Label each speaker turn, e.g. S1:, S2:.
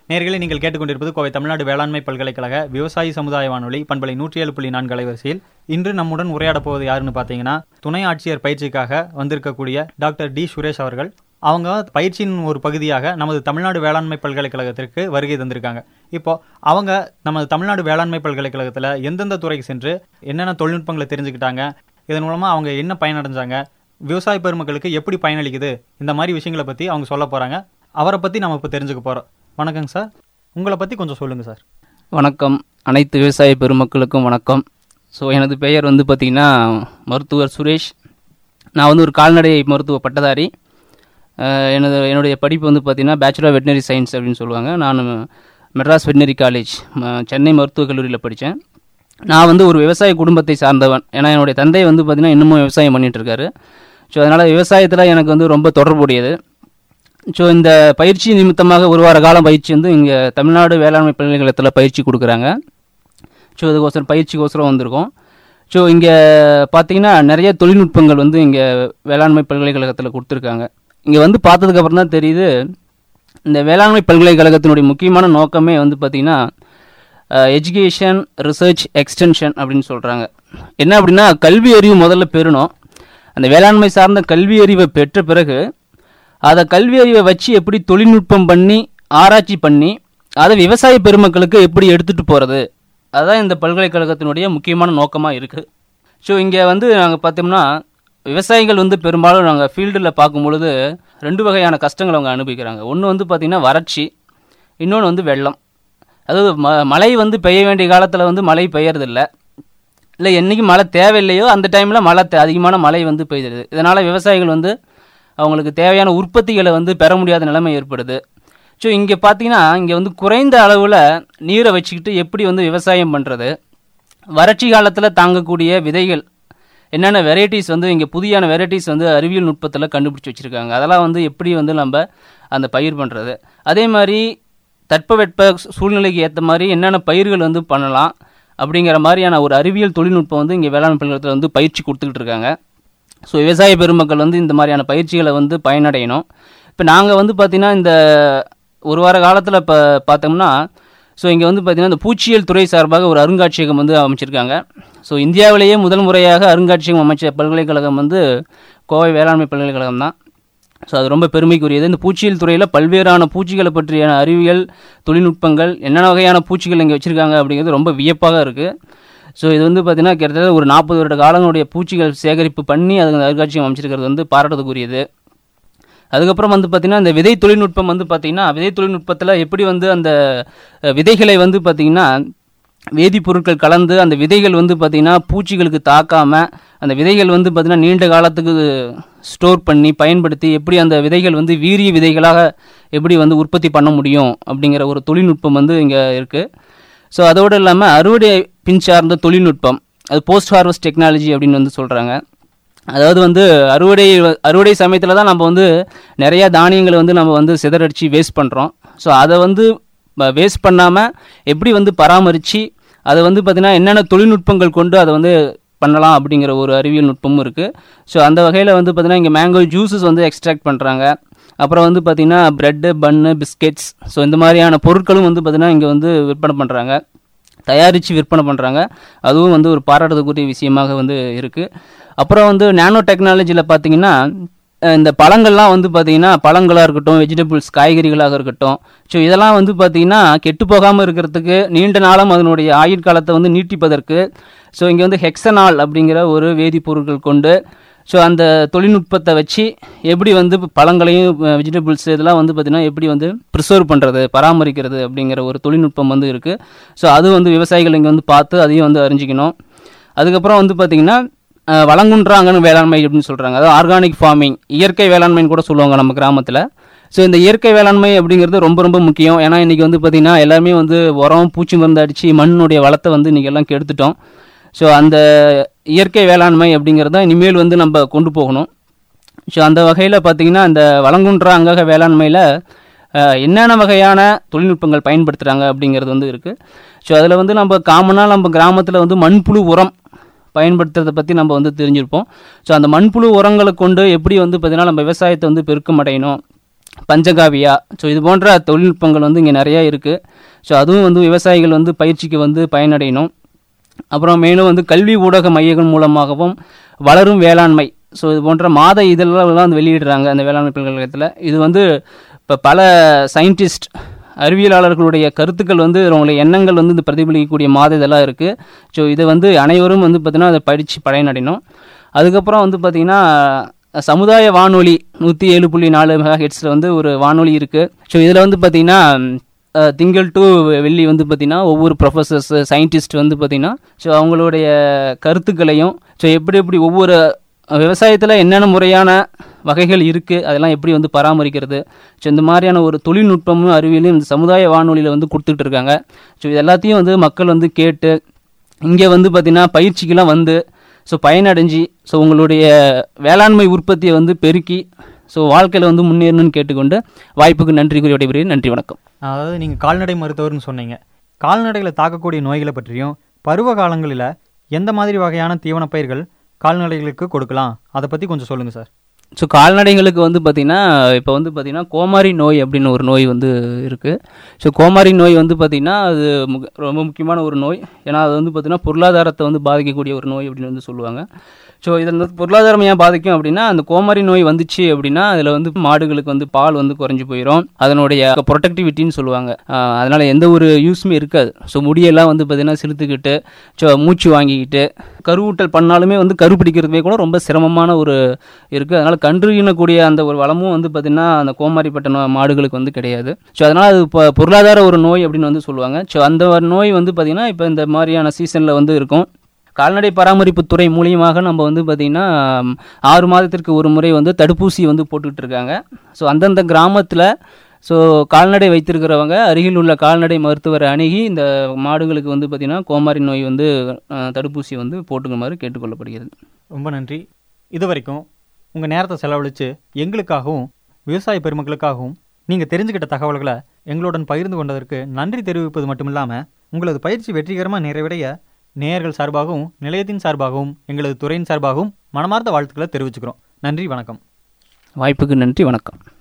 S1: நேர்களை நீங்கள் கேட்டுக்கொண்டிருப்பது கோவை தமிழ்நாடு வேளாண்மை பல்கலைக்கழக விவசாயி சமுதாய வானொலி பண்பலை நூற்றி ஏழு புள்ளி நான்கு அலைவரிசையில் இன்று நம்முடன் உரையாடப் போவது யாருன்னு பார்த்தீங்கன்னா துணை ஆட்சியர் பயிற்சிக்காக வந்திருக்கக்கூடிய டாக்டர் டி சுரேஷ் அவர்கள் அவங்க பயிற்சியின் ஒரு பகுதியாக நமது தமிழ்நாடு வேளாண்மை பல்கலைக்கழகத்திற்கு வருகை தந்திருக்காங்க இப்போ அவங்க நமது தமிழ்நாடு வேளாண்மை பல்கலைக்கழகத்தில் எந்தெந்த துறைக்கு சென்று என்னென்ன தொழில்நுட்பங்களை தெரிஞ்சுக்கிட்டாங்க இதன் மூலமாக அவங்க என்ன பயனடைஞ்சாங்க விவசாய பெருமக்களுக்கு எப்படி பயனளிக்குது இந்த மாதிரி விஷயங்களை பற்றி அவங்க சொல்ல போகிறாங்க அவரை பற்றி நம்ம இப்போ தெரிஞ்சுக்க போகிறோம் வணக்கங்க சார் உங்களை பற்றி கொஞ்சம் சொல்லுங்கள் சார்
S2: வணக்கம் அனைத்து விவசாய பெருமக்களுக்கும் வணக்கம் ஸோ எனது பெயர் வந்து பார்த்திங்கன்னா மருத்துவர் சுரேஷ் நான் வந்து ஒரு கால்நடை மருத்துவ பட்டதாரி அஹ் எனது என்னுடைய படிப்பு வந்து பார்த்திங்கன்னா பேச்சுலர் வெட்டினரி சயின்ஸ் அப்படின்னு சொல்லுவாங்க நான் மெட்ராஸ் வெட்டினரி காலேஜ் ம- சென்னை மருத்துவக் கல்லூரியில் படித்தேன் நான் வந்து ஒரு விவசாய குடும்பத்தை சார்ந்தவன் ஏன்னா என்னுடைய தந்தை வந்து பார்த்திங்கன்னா இன்னமும் விவசாயம் பண்ணிட்டு இருக்காரு ஸோ அதனால் விவசாயத்தில் எனக்கு வந்து ரொம்ப தொடர்புடையது ஸோ இந்த பயிற்சி நிமித்தமாக ஒரு வார காலம் பயிற்சி வந்து இங்கே தமிழ்நாடு வேளாண்மை பல்கலைக்கழகத்தில் பயிற்சி கொடுக்குறாங்க ஸோ இதுக்கோசரம் பயிற்சிக்கோசரம் வந்திருக்கோம் ஸோ இங்கே பார்த்தீங்கன்னா நிறைய தொழில்நுட்பங்கள் வந்து இங்கே வேளாண்மை பல்கலைக்கழகத்தில் கொடுத்துருக்காங்க இங்கே வந்து பார்த்ததுக்கப்புறம் தான் தெரியுது இந்த வேளாண்மை பல்கலைக்கழகத்தினுடைய முக்கியமான நோக்கமே வந்து பார்த்திங்கன்னா எஜுகேஷன் ரிசர்ச் எக்ஸ்டென்ஷன் அப்படின்னு சொல்கிறாங்க என்ன அப்படின்னா கல்வி அறிவு முதல்ல பெறணும் அந்த வேளாண்மை சார்ந்த கல்வி அறிவை பெற்ற பிறகு அதை கல்வி அறிவை வச்சு எப்படி தொழில்நுட்பம் பண்ணி ஆராய்ச்சி பண்ணி அதை விவசாய பெருமக்களுக்கு எப்படி எடுத்துகிட்டு போகிறது அதுதான் இந்த பல்கலைக்கழகத்தினுடைய முக்கியமான நோக்கமாக இருக்குது ஸோ இங்கே வந்து நாங்கள் பார்த்தோம்னா விவசாயிகள் வந்து பெரும்பாலும் நாங்கள் ஃபீல்டில் பார்க்கும் பொழுது ரெண்டு வகையான கஷ்டங்கள் அவங்க அனுபவிக்கிறாங்க ஒன்று வந்து பார்த்திங்கன்னா வறட்சி இன்னொன்று வந்து வெள்ளம் அதாவது ம மழை வந்து பெய்ய வேண்டிய காலத்தில் வந்து மழை பெய்யறதில்ல இல்லை என்னைக்கு மழை தேவையில்லையோ அந்த டைமில் மழை தே- அதிகமான மழை வந்து பெய்யுது இதனால் விவசாயிகள் வந்து அவங்களுக்கு தேவையான உற்பத்திகளை வந்து பெற முடியாத நிலைமை ஏற்படுது ஸோ இங்கே பார்த்தீங்கன்னா இங்கே வந்து குறைந்த அளவில் நீரை வச்சுக்கிட்டு எப்படி வந்து விவசாயம் பண்ணுறது வறட்சி காலத்தில் தாங்கக்கூடிய விதைகள் என்னென்ன வெரைட்டிஸ் வந்து இங்கே புதியான வெரைட்டிஸ் வந்து அறிவியல் நுட்பத்தில் கண்டுபிடிச்சி வச்சுருக்காங்க அதெல்லாம் வந்து எப்படி வந்து நம்ம அந்த பயிர் பண்ணுறது அதே மாதிரி தட்பவெட்ப சூழ்நிலைக்கு ஏற்ற மாதிரி என்னென்ன பயிர்கள் வந்து பண்ணலாம் அப்படிங்கிற மாதிரியான ஒரு அறிவியல் தொழில்நுட்பம் வந்து இங்கே வேளாண் பல்கலைக்கழகத்தில் வந்து பயிற்சி கொடுத்துக்கிட்டு இருக்காங்க ஸோ விவசாய பெருமக்கள் வந்து இந்த மாதிரியான பயிற்சிகளை வந்து பயனடையணும் இப்போ நாங்கள் வந்து பார்த்திங்கன்னா இந்த ஒரு வார காலத்தில் இப்போ பார்த்தோம்னா ஸோ இங்கே வந்து பார்த்திங்கன்னா இந்த பூச்சியியல் துறை சார்பாக ஒரு அருங்காட்சியகம் வந்து அமைச்சிருக்காங்க ஸோ இந்தியாவிலேயே முதல் முறையாக அருங்காட்சியகம் அமைச்ச பல்கலைக்கழகம் வந்து கோவை வேளாண்மை பல்கலைக்கழகம் தான் ஸோ அது ரொம்ப பெருமைக்குரியது இந்த பூச்சியியல் துறையில் பல்வேறான பூச்சிகளை பற்றியான அறிவியல் தொழில்நுட்பங்கள் என்னென்ன வகையான பூச்சிகள் இங்கே வச்சுருக்காங்க அப்படிங்கிறது ரொம்ப வியப்பாக இருக்குது ஸோ இது வந்து பார்த்திங்கன்னா கிட்டத்தட்ட ஒரு நாற்பது வருட காலங்களுடைய பூச்சிகள் சேகரிப்பு பண்ணி அது அந்த அருங்காட்சியகம் அமைச்சிருக்கிறது வந்து பாராட்டுறதுக்குரியது அதுக்கப்புறம் வந்து பார்த்திங்கன்னா இந்த விதை தொழில்நுட்பம் வந்து பார்த்திங்கன்னா விதை தொழில்நுட்பத்தில் எப்படி வந்து அந்த அஹ், விதைகளை வந்து பார்த்திங்கன்னா வேதிப்பொருட்கள் கலந்து அந்த விதைகள் வந்து பார்த்திங்கன்னா பூச்சிகளுக்கு தாக்காமல் அந்த விதைகள் வந்து பார்த்திங்கன்னா நீண்ட காலத்துக்கு ஸ்டோர் பண்ணி பயன்படுத்தி எப்படி அந்த விதைகள் வந்து வீரிய விதைகளாக எப்படி வந்து உற்பத்தி பண்ண முடியும் அப்படிங்கிற ஒரு தொழில்நுட்பம் வந்து இங்கே இருக்குது ஸோ அதோடு இல்லாமல் அறுவடை பின் சார்ந்த தொழில்நுட்பம் அது போஸ்ட் ஹார்வெஸ்ட் டெக்னாலஜி அப்படின்னு வந்து சொல்கிறாங்க அதாவது வந்து அறுவடை அறுவடை சமயத்தில் தான் நம்ம வந்து நிறையா தானியங்களை வந்து நம்ம வந்து சிதறடிச்சு வேஸ்ட் பண்ணுறோம் ஸோ அதை வந்து வேஸ்ட் பண்ணாமல் எப்படி வந்து பராமரித்து அதை வந்து பார்த்திங்கன்னா என்னென்ன தொழில்நுட்பங்கள் கொண்டு அதை வந்து பண்ணலாம் அப்படிங்கிற ஒரு அறிவியல் நுட்பமும் இருக்குது ஸோ அந்த வகையில் வந்து பார்த்திங்கன்னா இங்கே மேங்கோ ஜூஸஸ் வந்து எக்ஸ்ட்ராக்ட் பண்ணுறாங்க அப்புறம் வந்து பார்த்திங்கன்னா ப்ரெட்டு பன்னு பிஸ்கெட்ஸ் ஸோ இந்த மாதிரியான பொருட்களும் வந்து பார்த்திங்கன்னா இங்கே வந்து விற்பனை பண்ணுறாங்க தயாரித்து விற்பனை பண்ணுறாங்க அதுவும் வந்து ஒரு பாராட்டுறதுக்குரிய விஷயமாக வந்து இருக்குது அப்புறம் வந்து நானோ டெக்னாலஜியில் பார்த்தீங்கன்னா அஹ் இந்த பழங்கள்லாம் வந்து பார்த்தீங்கன்னா பழங்களாக இருக்கட்டும் வெஜிடபிள்ஸ் காய்கறிகளாக இருக்கட்டும் ஸோ இதெல்லாம் வந்து பார்த்தீங்கன்னா கெட்டு போகாமல் இருக்கிறதுக்கு நீண்ட நாளம் அதனுடைய ஆயுட்காலத்தை வந்து நீட்டிப்பதற்கு ஸோ இங்கே வந்து ஹெக்ஸனால் அப்படிங்கிற ஒரு வேதிப்பொருட்கள் கொண்டு ஸோ அந்த தொழில்நுட்பத்தை வச்சு எப்படி வந்து பழங்களையும் வெஜிடபிள்ஸ் இதெல்லாம் வந்து பார்த்திங்கன்னா எப்படி வந்து ப்ரிசர்வ் பண்ணுறது பராமரிக்கிறது அப்படிங்கிற ஒரு தொழில்நுட்பம் வந்து இருக்குது ஸோ அது வந்து விவசாயிகள் இங்கே வந்து பார்த்து அதையும் வந்து அறிஞ்சிக்கணும் அதுக்கப்புறம் வந்து பார்த்திங்கன்னா அஹ், வளங்குன்றாங்கன்னு வேளாண்மை அப்படின்னு சொல்கிறாங்க அதாவது ஆர்கானிக் ஃபார்மிங் இயற்கை வேளாண்மைன்னு கூட சொல்லுவாங்க நம்ம கிராமத்தில் ஸோ இந்த இயற்கை வேளாண்மை அப்படிங்கிறது ரொம்ப ரொம்ப முக்கியம் ஏன்னா இன்றைக்கி வந்து பார்த்திங்கன்னா எல்லாருமே வந்து உரம் பூச்சி மருந்து அடித்து மண்ணுடைய வளத்தை வந்து இன்றைக்கி எல்லாம் கெடுத்துட்டோம் ஸோ அந்த இயற்கை வேளாண்மை அப்படிங்கிறது தான் இனிமேல் வந்து நம்ம கொண்டு போகணும் ஸோ அந்த வகையில் பார்த்தீங்கன்னா இந்த வளங்குன்றா அங்கக வேளாண்மையில் என்னென்ன வகையான தொழில்நுட்பங்கள் பயன்படுத்துகிறாங்க அப்படிங்கிறது வந்து இருக்குது ஸோ அதில் வந்து நம்ம காமனாக நம்ம கிராமத்தில் வந்து மண்புழு உரம் பயன்படுத்துறதை பற்றி நம்ம வந்து தெரிஞ்சிருப்போம் ஸோ அந்த மண்புழு உரங்களை கொண்டு எப்படி வந்து பார்த்தீங்கன்னா நம்ம விவசாயத்தை வந்து பெருக்கம் அடையணும் பஞ்சகாவியா ஸோ இது போன்ற தொழில்நுட்பங்கள் வந்து இங்கே நிறையா இருக்குது ஸோ அதுவும் வந்து விவசாயிகள் வந்து பயிற்சிக்கு வந்து பயனடையணும் அப்புறம் மேலும் வந்து கல்வி ஊடக மையங்கள் மூலமாகவும் வளரும் வேளாண்மை ஸோ இது போன்ற மாத இதழ்லாம் வந்து வெளியிடுறாங்க அந்த வேளாண்மை பல்கலைக்கழகத்தில் இது வந்து இப்போ பல சயின்டிஸ்ட் அறிவியலாளர்களுடைய கருத்துக்கள் வந்து அவங்களுடைய எண்ணங்கள் வந்து இந்த பிரதிபலிக்கக்கூடிய மாத இதெல்லாம் இருக்குது ஸோ இதை வந்து அனைவரும் வந்து பார்த்திங்கன்னா அதை படித்து பயனடையணும் அதுக்கப்புறம் வந்து பார்த்திங்கன்னா சமுதாய வானொலி நூற்றி ஏழு புள்ளி நாலு மெகா ஹெட்ஸில் வந்து ஒரு வானொலி இருக்குது ஸோ இதில் வந்து பார்த்திங்கன்னா அஹ், திங்கள் டு வெள்ளி வந்து பார்த்திங்கன்னா ஒவ்வொரு ப்ரொஃபஸர்ஸ் சயின்டிஸ்ட் வந்து பார்த்திங்கன்னா ஸோ அவங்களுடைய கருத்துக்களையும் ஸோ எப்படி எப்படி ஒவ்வொரு விவசாயத்தில் என்னென்ன முறையான வகைகள் இருக்குது அதெல்லாம் எப்படி வந்து பராமரிக்கிறது ஸோ இந்த மாதிரியான ஒரு தொழில்நுட்பமும் அறிவியலும் இந்த சமுதாய வானொலியில் வந்து கொடுத்துட்டு இருக்காங்க ஸோ இது எல்லாத்தையும் வந்து மக்கள் வந்து கேட்டு இங்கே வந்து பார்த்திங்கன்னா பயிற்சிக்கெல்லாம் வந்து ஸோ பயனடைஞ்சு ஸோ உங்களுடைய வேளாண்மை உற்பத்தியை வந்து பெருக்கி ஸோ வாழ்க்கையில் வந்து முன்னேறணும்னு கேட்டுக்கொண்டு வாய்ப்புக்கு நன்றி கூறி விடைபெறுகிறேன் நன்றி வணக்கம்
S1: அதாவது நீங்கள் கால்நடை மருத்துவர்னு சொன்னீங்க கால்நடைகளை தாக்கக்கூடிய நோய்களை பற்றியும் பருவ காலங்களில் எந்த மாதிரி வகையான தீவனப் பயிர்கள் கால்நடைகளுக்கு கொடுக்கலாம் அதை பற்றி கொஞ்சம் சொல்லுங்கள் சார்
S2: ஸோ கால்நடைகளுக்கு வந்து பார்த்திங்கன்னா இப்போ வந்து பார்த்திங்கன்னா கோமாரி நோய் அப்படின்னு ஒரு நோய் வந்து இருக்குது ஸோ கோமாரி நோய் வந்து பார்த்திங்கன்னா அது முக- ரொம்ப முக்கியமான ஒரு நோய் ஏன்னா அது வந்து பார்த்திங்கன்னா பொருளாதாரத்தை வந்து பாதிக்கக்கூடிய ஒரு நோய் அப்படின்னு வந்து சொல்லுவாங்க ஸோ இதில் வந்து பொருளாதாரம் ஏன் பாதிக்கும் அப்படின்னா அந்த கோமாரி நோய் வந்துச்சு அப்படின்னா அதில் வந்து மாடுகளுக்கு வந்து பால் வந்து குறைஞ்சி போயிடும் அதனுடைய ப்ரொடக்டிவிட்டின்னு சொல்லுவாங்க ஆஹ் அதனால எந்த ஒரு யூஸுமே இருக்காது ஸோ முடியெல்லாம் வந்து பார்த்திங்கன்னா சிலுத்துக்கிட்டு ஸோ மூச்சு வாங்கிக்கிட்டு கருவூட்டல் பண்ணாலுமே வந்து கரு பிடிக்கிறதுமே கூட ரொம்ப சிரமமான ஒரு இருக்குது அதனால் கன்று ஈனக்கூடிய அந்த ஒரு வளமும் வந்து பார்த்திங்கன்னா அந்த கோமாரிப்பட்ட நோ மாடுகளுக்கு வந்து கிடையாது ஸோ அதனால் அது இப்போ பொருளாதார ஒரு நோய் அப்படின்னு வந்து சொல்லுவாங்க ஸோ அந்த ஒரு நோய் வந்து பார்த்திங்கன்னா இப்போ இந்த மாதிரியான சீசனில் வந்து இருக்கும் கால்நடை பராமரிப்பு துறை மூலியமாக நம்ம வந்து பார்த்திங்கன்னா ம், ஆறு மாதத்திற்கு ஒரு முறை வந்து தடுப்பூசி வந்து போட்டுக்கிட்டு இருக்காங்க ஸோ அந்தந்த கிராமத்தில் ஸோ கால்நடை வைத்திருக்கிறவங்க அருகில் உள்ள கால்நடை மருத்துவரை அணுகி இந்த மாடுகளுக்கு வந்து பார்த்திங்கன்னா கோமாரி நோய் வந்து அஹ், தடுப்பூசி வந்து போட்டுக்குமாறு கேட்டுக்கொள்ளப்படுகிறது
S1: ரொம்ப நன்றி இது வரைக்கும் உங்கள் நேரத்தை செலவழித்து எங்களுக்காகவும் விவசாய பெருமக்களுக்காகவும் நீங்கள் தெரிஞ்சுக்கிட்ட தகவல்களை எங்களுடன் பகிர்ந்து கொண்டதற்கு நன்றி தெரிவிப்பது மட்டுமில்லாமல் உங்களது பயிற்சி வெற்றிகரமாக நிறைவடைய நேயர்கள் சார்பாகவும் நிலையத்தின் சார்பாகவும் எங்களது துறையின் சார்பாகவும் மனமார்ந்த வாழ்த்துக்களை தெரிவிச்சுக்கிறோம் நன்றி வணக்கம்
S2: வாய்ப்புக்கு நன்றி வணக்கம்